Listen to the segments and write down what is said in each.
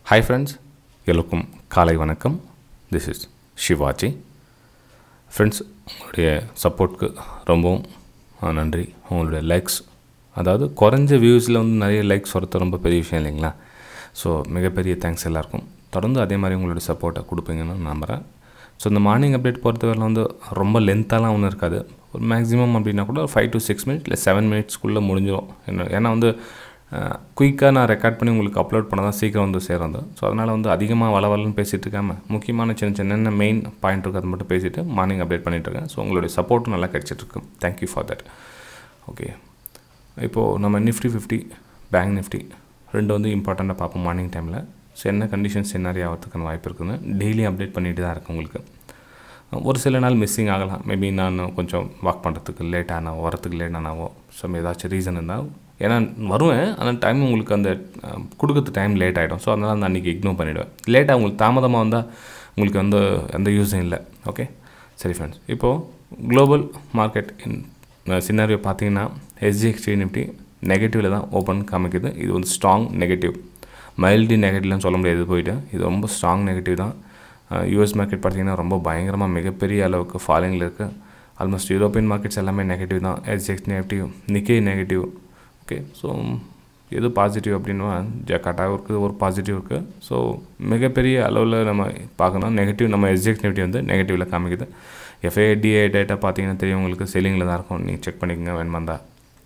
hi friends எல்லோருக்கும் காலை வணக்கம் திஸ் இஸ் சிவாஜி ஃப்ரெண்ட்ஸ் உங்களுடைய சப்போர்ட்க்கு ரொம்பவும் ஆ, நன்றி உங்களுடைய லைக்ஸ் அதாவது குறைஞ்ச வியூஸில் வந்து நிறைய லைக்ஸ் வரது ரொம்ப பெரிய விஷயம் இல்லைங்களா ஸோ மிகப்பெரிய தேங்க்ஸ் எல்லாருக்கும் தொடர்ந்து அதே மாதிரி உங்களுடைய சப்போர்ட்டை கொடுப்பீங்கன்னு நான் நம்புகிறேன் ஸோ இந்த மார்னிங் அப்டேட் பொறுத்தவரையில் வந்து ரொம்ப லென்த்தாலாம் ஒன்றும் இருக்காது ஒரு மேக்ஸிமம் அப்படின்னா கூட ஃபைவ் டு சிக்ஸ் மினிட்ஸ் இல்லை செவன் மினிட்ஸ்க்குள்ளே முடிஞ்சிடும் என்ன ஏன்னா வந்து குயிக்காக நான் ரெக்கார்ட் பண்ணி உங்களுக்கு அப்லோட் பண்ண தான் சீக்கிரம் வந்து சேரும் அது ஸோ அதனால் வந்து அதிகமாக வள வளன்னு பேசிகிட்டு இருக்காமல் முக்கியமான சின்ன சின்ன என்ன மெயின் பாயிண்ட் இருக்குது அது மட்டும் பேசிவிட்டு மார்னிங் அப்டேட் பண்ணிட்டு இருக்கேன் ஸோ உங்களுடைய சப்போர்ட்டும் நல்லா கிடச்சிட்ருக்கு தேங்க்யூ ஃபார் தட் ஓகே இப்போது நம்ம நிஃப்டி ஃபிஃப்டி பேங்க் நிஃப்டி ரெண்டு வந்து இம்பார்ட்டண்ட்டாக பார்ப்போம் மார்னிங் டைமில் ஸோ என்ன கண்டிஷன்ஸ் என்ன ஆகிறதுக்கான வாய்ப்பு இருக்குதுன்னு டெய்லி அப்டேட் பண்ணிட்டு தான் இருக்கு உங்களுக்கு ஒரு சில நாள் மிஸ்ஸிங் ஆகலாம் மேபி நான் கொஞ்சம் வாக் பண்ணுறதுக்கு லேட் ஆனா வரத்துக்கு லேட் ஆனாவோ ஸோ ஏதாச்சும் ரீசன் இருந்தால் ஏன்னா வருவேன் அந்த டைம் உங்களுக்கு அந்த அஹ், கொடுக்கறது டைம் லேட் ஆகிடும் ஸோ அதனால் நான் அன்றைக்கி இக்னோர் பண்ணிவிடுவேன் லேட்டாக உங்களுக்கு தாமதமாக வந்தால் உங்களுக்கு வந்து எந்த யூஸும் இல்லை ஓகே சரி ஃப்ரெண்ட்ஸ் இப்போது குளோபல் மார்க்கெட் இன் சின்னாரியோ பார்த்தீங்கன்னா எஸ்ஜிஎக்ஸ்டி நிஃப்டி நெகட்டிவில் தான் ஓப்பன் காமிக்குது இது வந்து ஸ்ட்ராங் நெகட்டிவ் மைல்டி நெகட்டிவ்லாம் சொல்ல முடியாது இது போயிட்டு இது ரொம்ப ஸ்ட்ராங் நெகட்டிவ் தான் யூஎஸ் மார்க்கெட் பார்த்தீங்கன்னா ரொம்ப பயங்கரமாக மிகப்பெரிய அளவுக்கு ஃபாலிங்கில் இருக்குது ஆல்மோஸ்ட் யூரோப்பியன் மார்க்கெட்ஸ் எல்லாமே நெகட்டிவ் தான் SGX negative Nikkei negative okay so எது பாசிட்டிவ் அப்படின்னா ஜக்காட்டாக இருக்குது ஒரு பாசிட்டிவ் இருக்குது ஸோ மிகப்பெரிய அளவில் நம்ம பார்க்கணும் நெகட்டிவ் நம்ம எஸ்ஜெக்ஸ் நெகட்டிவ் வந்து நெகட்டிவில் காமிக்குது எஃப்ஏடிஏ டேட்டா பார்த்தீங்கன்னா தெரியும் உங்களுக்கு செல்லிங்கில் தான் இருக்கும் நீங்கள் செக் பண்ணிக்கோங்க வேணுமா இருந்தால்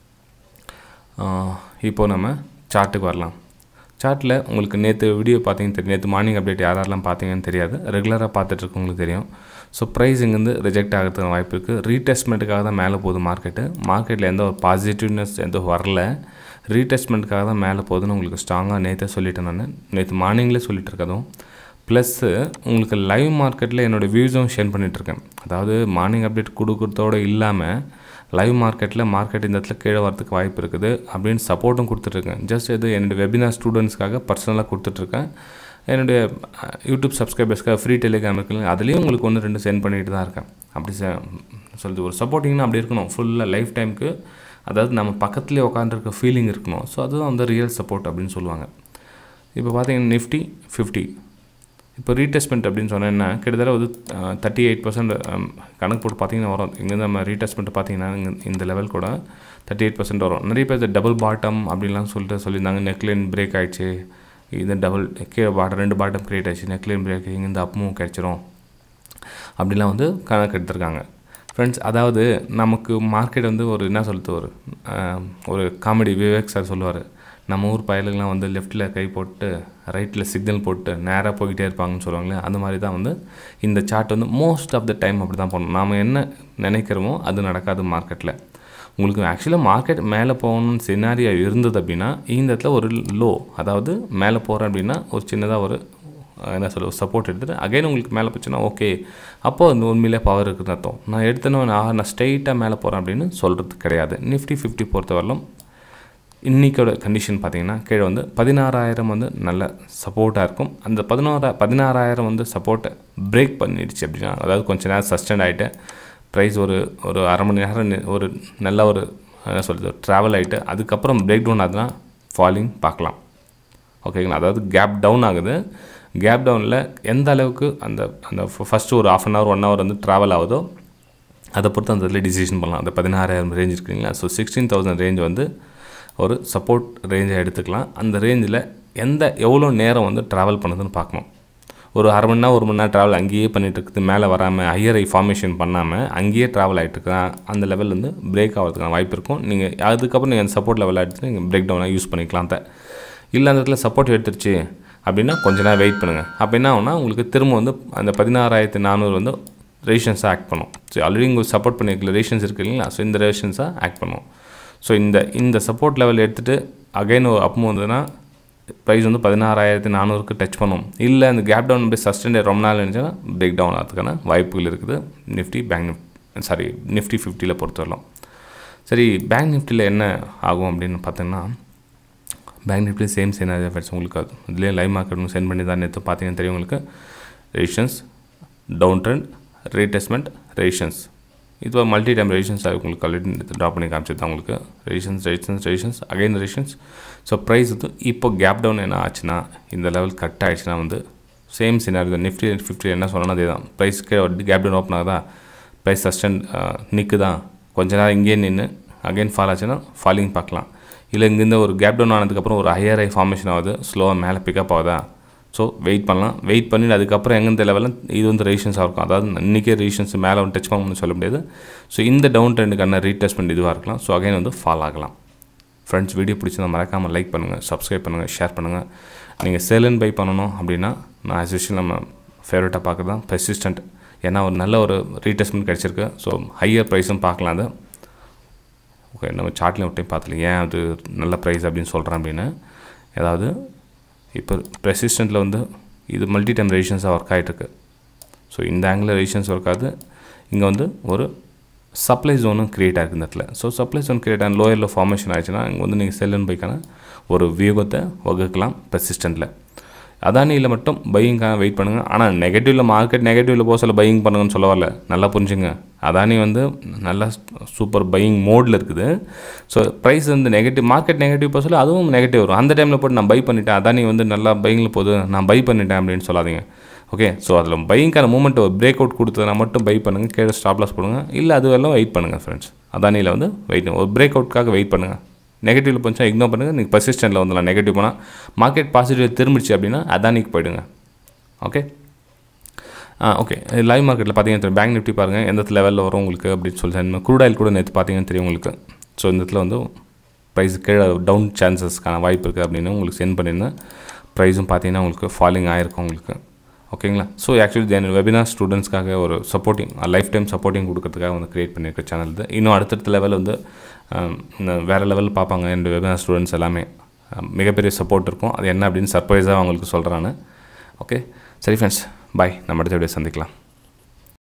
இப்போ நம்ம சார்ட்டுக்கு வரலாம் சார்ட்டில் உங்களுக்கு நேற்று வீடியோ பார்த்தீங்கன்னு தெரியும் நேற்று மார்னிங் அப்டேட் யார் யாரெல்லாம் பார்த்தீங்கன்னு தெரியாது ரெகுலராக பார்த்துட்டு இருக்கவங்களுக்கு தெரியும் ஸோ ப்ரைஸ் இங்கேருந்து ரிஜெக்ட் ஆகிறதுக்கு வாய்ப்பு இருக்குது ரீடெஸ்ட்மெண்ட்டுக்காக தான் மேலே போகுது மார்க்கெட்டு மார்க்கெட்டில் எந்த ஒரு பாசிட்டிவ்னஸ் எதுவும் வரல ரீடெஸ்ட்மெண்ட்டுக்காக தான் மேலே போகுதுன்னு உங்களுக்கு ஸ்ட்ராங்காக நேற்றே சொல்லிட்டேன் நான் நேற்று மார்னிங்லேயே சொல்லிட்டு இருக்கதும் ப்ளஸ்ஸு உங்களுக்கு லைவ் மார்க்கெட்டில் என்னோடய வியூஸும் ஷேர் பண்ணிகிட்ருக்கேன் அதாவது மார்னிங் அப்டேட் கொடுக்குறதோடு இல்லாமல் லைவ் மார்க்கெட்டில் மார்க்கெட் இந்த இடத்துல கீழே வரதுக்கு வாய்ப்பு இருக்குது அப்படின்னு சப்போர்ட்டும் கொடுத்துட்ருக்கேன் ஜஸ்ட் இது என்னுடைய வெபினார் ஸ்டூடெண்ட்ஸ்க்காக பர்சனலாக கொடுத்துட்ருக்கேன் என்னுடைய அஹ், யூடியூப் சப்ஸ்கிரைபர்ஸ்க்காக ஃப்ரீ டெலிகிராம் இருக்குல்ல அதுலேயும் உங்களுக்கு ஒன்று ரெண்டு சென்ட் பண்ணிட்டு தான் இருக்கேன் அப்படி ச சொல்லுது ஒரு சப்போர்ட்டிங்னா அப்படி இருக்கணும் ஃபுல்லாக லைஃப் டைமுக்கு அதாவது நம்ம பக்கத்துலேயே உட்காந்துருக்க ஃபீலிங் இருக்கணும் ஸோ அதுதான் வந்து ரியல் சப்போர்ட் அப்படின்னு சொல்லுவாங்க இப்போ பார்த்தீங்கன்னா நிஃப்டி ஃபிஃப்டி இப்போ ரீடெஸ்ட்மெண்ட் அப்படின்னு சொன்னேன்னா கிட்டத்தட்ட வந்து தேர்ட்டி எயிட் பர்சன்ட் கணக்கு போட்டு பார்த்தீங்கன்னா வரும் இங்கேருந்து நம்ம ரீடெஸ்ட்மெண்ட் பார்த்தீங்கன்னா இங்க இந்த லெவல் கூட தேர்ட்டி எயிட் பர்சன்ட் வரும் நிறைய பேர் டபுள் பாட்டம் அப்படின்லாம் சொல்லிட்டு சொல்லியிருந்தாங்க நெக்லைன் பிரேக் ஆயிடுச்சு இது டபுள் கீழே பாட்டம் ரெண்டு பாட்டம் கிரியேட் ஆயிடுச்சு நெக்லைன் பிரேக் இங்கேருந்து அப்பும் கிடச்சிரும் அப்படிலாம் வந்து கணக்கு எடுத்திருக்காங்க ஃப்ரெண்ட்ஸ் அதாவது நமக்கு மார்க்கெட் வந்து ஒரு என்ன சொல்லுது ஒரு அஹ், ஒரு காமெடி விவேக் சார் சொல்லுவார் நம்ம ஊர் பயலுங்களாம் வந்து லெஃப்ட்டில் கை போட்டு ரைட்டில் சிக்னல் போட்டு நேராக போய்கிட்டே இருப்பாங்கன்னு சொல்லுவாங்களே அந்த மாதிரி தான் வந்து இந்த சார்ட் வந்து மோஸ்ட் ஆஃப் த டைம் அப்படி தான் பண்ணணும் நாம் என்ன நினைக்கிறோமோ அது நடக்காது மார்க்கெட்டில் உங்களுக்கு ஆக்சுவலாக மார்க்கெட் மேலே போகணும்னு சினாரியா இருந்தது அப்படின்னா இந்த இடத்துல ஒரு லோ அதாவது மேலே போகிறேன் அப்படின்னா ஒரு சின்னதாக ஒரு அஹ், என்ன சொல்ல சப்போர்ட் எடுத்துகிட்டு அகைன் உங்களுக்கு மேலே போச்சுன்னா ஓகே அப்போ அந்த உண்மையிலே பவர் இருக்குதுன்னு அர்த்தம் நான் எடுத்தேன்னு நான் நான் ஸ்ட்ரைட்டாக மேலே போகிறேன் அப்படின்னு சொல்கிறது கிடையாது நிஃப்டி ஃபிஃப்டி பொறுத்தவரையிலும் இன்றைக்கோட கண்டிஷன் பார்த்தீங்கன்னா கீழே வந்து பதினாறாயிரம் வந்து நல்ல சப்போர்ட்டாக இருக்கும் அந்த பதினோரா பதினாறாயிரம் வந்து சப்போர்ட்டை பிரேக் பண்ணிடுச்சு அப்படின்னா அதாவது கொஞ்ச நேரம் சஸ்டெண்ட் ஆகிட்டு ப்ரைஸ் ஒரு ஒரு அரை மணி நேரம் நி- ஒரு நல்ல ஒரு என்ன சொல்கிறது ட்ராவல் ஆகிட்டு அதுக்கப்புறம் பிரேக் டவுன் ஆகுதுன்னா ஃபாலிங் பார்க்கலாம் ஓகேங்களா அதாவது கேப் டவுன் ஆகுது கேப் டவுனில் எந்த அளவுக்கு அந்த அந்த ஃபஸ்ட்டு ஒரு half an hour one hour வந்து ட்ராவல் ஆகுதோ அதை பொறுத்து அந்த இதில் டிசிஷன் பண்ணலாம் அந்த பதினாறாயிரம் ரேஞ்ச் இருக்குங்களா ஸோ சிக்ஸ்டீன் தௌசண்ட் ரேஞ்ச் வந்து ஒரு சப்போர்ட் ரேஞ்சை எடுத்துக்கலாம் அந்த ரேஞ்சில் எந்த எவ்வளோ நேரம் வந்து ட்ராவல் பண்ணுதுன்னு பார்க்கணும் ஒரு அரை மணி நேரம் ஒரு மணி நேரம் ட்ராவல் அங்கேயே பண்ணிட்டு இருக்குது மேலே வராமல் ஹையர் ஐ ஃபார்மேஷன் பண்ணாமல் அங்கேயே ட்ராவல் ஆகிட்டு இருக்கான் அந்த லெவல் வந்து பிரேக் ஆகிறதுக்கான வாய்ப்பு இருக்கும் நீங்கள் அதுக்கப்புறம் நீங்கள் அந்த சப்போர்ட் லெவல் எடுத்து நீங்கள் பிரேக் டவுனாக யூஸ் பண்ணிக்கலாம் தான் இல்லை அந்த இடத்துல சப்போர்ட் எடுத்துருச்சு அப்படின்னா கொஞ்ச நேரம் வெயிட் பண்ணுங்கள் அப்போ என்ன ஆகும்னா உங்களுக்கு திரும்ப வந்து அந்த பதினாறாயிரத்து நானூறு வந்து ரேஷன்ஸாக ஆக்ட் பண்ணும் ஸோ ஆல்ரெடி உங்களுக்கு சப்போர்ட் பண்ணியிருக்கல ரேஷன்ஸ் இருக்கு இல்லைங்களா ஸோ இந்த ரேஷன்ஸாக ஆக்ட் பண்ணும் ஸோ இந்த இந்த சப்போர்ட் லெவல் எடுத்துகிட்டு அகைன் ஒரு அப்பும் வந்ததுன்னா ப்ரைஸ் வந்து பதினாறாயிரத்து நானூறுக்கு டச் பண்ணும் இல்லை அந்த கேப் டவுன் அப்படியே சஸ்டெண்ட் ரொம்ப நாள் இருந்துச்சுன்னா பிரேக் டவுன் ஆகிறதுக்கான வாய்ப்புகள் இருக்குது Nifty bank Nifty sorry Nifty ஃபிஃப்டியில் பொறுத்தவரைக்கும் சரி பேங்க் நிஃப்டியில் என்ன ஆகும் அப்படின்னு பார்த்தீங்கன்னா bank Nifty same scenario effects உங்களுக்கு அது இதுலேயே லைவ் மார்க்கெட் சென்ட் பண்ணி தான் நேற்று பார்த்தீங்கன்னா தெரியும் உங்களுக்கு ரேஷன்ஸ் டவுன் ட்ரெண்ட் ரீடெஸ்ட்மெண்ட் ரேஷன்ஸ் இது ஒரு மல்டி டைம் ரெடிஷன்ஸ் உங்களுக்கு ஆல்ரெடி ட்ரா பண்ணி காமிச்சிருந்தேன் உங்களுக்கு ரெடிஷன்ஸ் ரெடிஷன்ஸ் ரெடிஷன்ஸ் அகைன் ரெடிஷன்ஸ் ஸோ ப்ரைஸ் வந்து இப்போ கேப் டவுன் என்ன ஆச்சுன்னா இந்த லெவல் கட் ஆயிடுச்சுன்னா வந்து சேம் சினாரி நிஃப்டி ஃபிஃப்டி என்ன சொன்னோன்னா அதே தான் ப்ரைஸ் கேப் டவுன் ஓப்பன் ஆகுதா ப்ரைஸ் சஸ்டன் நிற்கு தான் கொஞ்ச நேரம் இங்கேயே நின்று அகைன் ஃபால் ஆச்சுன்னா ஃபாலிங் பார்க்கலாம் இல்லை இங்கேருந்து ஒரு கேப் டவுன் ஆனதுக்கப்புறம் ஒரு ஹையர் ஐ ஃபார்மேஷன் ஆகுது ஸ்லோவாக மேலே பிக்கப் ஆகுதா ஸோ வெயிட் பண்ணலாம் வெயிட் பண்ணிட்டு அதுக்கப்புறம் எங்கேருந்து லெவலில் இது வந்து ரெடிஷன்ஸாக இருக்கும் அதாவது இன்றைக்கே ரெடிஷன்ஸ் மேலே வந்து டச் பண்ணணும்னு சொல்ல முடியாது ஸோ இந்த டவுன் ட்ரெண்டுக்கான ரீடெஸ்ட்மெண்ட் இதுவாக இருக்கலாம் ஸோ அகைன் வந்து ஃபால் ஆகலாம் ஃப்ரெண்ட்ஸ் வீடியோ பிடிச்சிருந்தா மறக்காமல் லைக் பண்ணுங்கள் சப்ஸ்கிரைப் பண்ணுங்கள் ஷேர் பண்ணுங்கள் நீங்கள் சேல் அண்ட் பை பண்ணணும் அப்படின்னா நான் ஆஸ் யூஷுவல் நம்ம ஃபேவரட்டாக பார்க்குறது தான் பெர்சிஸ்டன்ட் ஏன்னா ஒரு நல்ல ஒரு ரீடெஸ்ட்மெண்ட் கிடச்சிருக்கு ஸோ ஹையர் ப்ரைஸும் பார்க்கலாம் அது ஓகே நம்ம சார்ட்லேயும் ஒரு டைம் பார்த்துல ஏன் அது நல்ல ப்ரைஸ் அப்படின்னு சொல்கிறேன் அப்படின்னு ஏதாவது இப்போ ப்ரெசிஸ்டண்ட்டில் வந்து இது மல்டி டைம் ரெடிஷன்ஸாக ஒர்க் ஆகிட்டுருக்கு ஸோ இந்த ஆங்கிளில் ரெடிஷன்ஸ் ஒர்க் ஆகுது இங்கே வந்து ஒரு சப்ளை ஜோனும் க்ரியேட் ஆகிருக்கு இந்த இடத்துல ஸோ சப்ளை ஜோன் க்ரியேட் ஆன லோயரில் ஃபார்மேஷன் ஆயிடுச்சுன்னா இங்கே வந்து நீங்கள் செல்லன் பைக்கான ஒரு வியூகத்தை வகுக்கலாம் பெர்சிஸ்டண்ட்டில் அதானியில் மட்டும் பையிங்காக வெயிட் பண்ணுங்கள் ஆனால் நெகட்டிவில் மார்க்கெட் நெகட்டிவில் போக சொல்ல பையிங் பண்ணுங்கன்னு சொல்ல வரல நல்லா புரிஞ்சுங்க அதானி வந்து நல்லா சூப்பர் பையிங் மோடில் இருக்குது ஸோ ப்ரைஸ் வந்து நெகட்டிவ் மார்க்கெட் நெகட்டிவ் போக சொல்ல அதுவும் நெகட்டிவ் வரும் அந்த டைமில் போட்டு நான் பை பண்ணிட்டேன் அதானி வந்து நல்லா பையிங்கில் போகுது நான் பை பண்ணிட்டேன் அப்படின்னு சொல்லாதீங்க ஓகே ஸோ அதில் பையிங்கான மூமெண்ட் ஒரு பிரேக் அவுட் கொடுத்ததுனா மட்டும் பை பண்ணுங்கள் கீழே ஸ்டாப் லாஸ் போடுங்க இல்லை அது வரலாம் வெயிட் பண்ணுங்கள் ஃப்ரெண்ட்ஸ் அதானியில் வந்து வெயிட் ஒரு பிரேக் அவுட்காக வெயிட் பண்ணுங்கள் நெகட்டிவில் கொஞ்சம் இக்னோர் பண்ணுங்கள் நீங்கள் பர்சிஸ்டன்ட்டில் வந்துடலாம் நெகட்டிவ் போனால் மார்க்கெட் பாசிட்டிவ் திரும்பிடுச்சு அப்படின்னா அதானிக்கு போயிடுங்க ஓகே ஆ ஓகே லைவ் மார்க்கெட்டில் பார்த்தீங்கன்னா பேங்க் நிஃப்டி பாருங்கள் எந்த லெவலில் வரும் உங்களுக்கு அப்படின்னு சொல்லி க்ரூட் ஆயில் கூட நேற்று பார்த்தீங்கன்னு தெரியும் உங்களுக்கு ஸோ இந்த இடத்துல வந்து ப்ரைஸ் கீழே டவுன் சான்சஸ்க்கான வாய்ப்பு இருக்குது அப்படின்னு உங்களுக்கு சென்ட் பண்ணியிருந்தேன் ப்ரைஸும் பார்த்தீங்கன்னா உங்களுக்கு ஃபாலிங் ஆகிருக்கும் உங்களுக்கு ஓகேங்களா ஸோ ஆக்சுவலி தென் வெபினார் ஸ்டூடெண்ட்ஸ்க்காக ஒரு சப்போர்ட்டிங் லைஃப் டைம் சப்போர்ட்டிங் கொடுக்கறதுக்காக வந்து க்ரியேட் பண்ணியிருக்க சேனல் இது இன்னும் அடுத்தடுத்த லெவல் வந்து வேறு லெவலில் பார்ப்பாங்க என் வெபினார் ஸ்டூடெண்ட்ஸ் எல்லாமே மிகப்பெரிய சப்போர்ட் இருக்கும் அது என்ன அப்படின்னு சர்ப்ரைஸாக அவங்களுக்கு சொல்கிறான்னு ஓகே சரி ஃப்ரெண்ட்ஸ் பாய் நம்ம அடுத்த வீடியோ சந்திக்கலாம்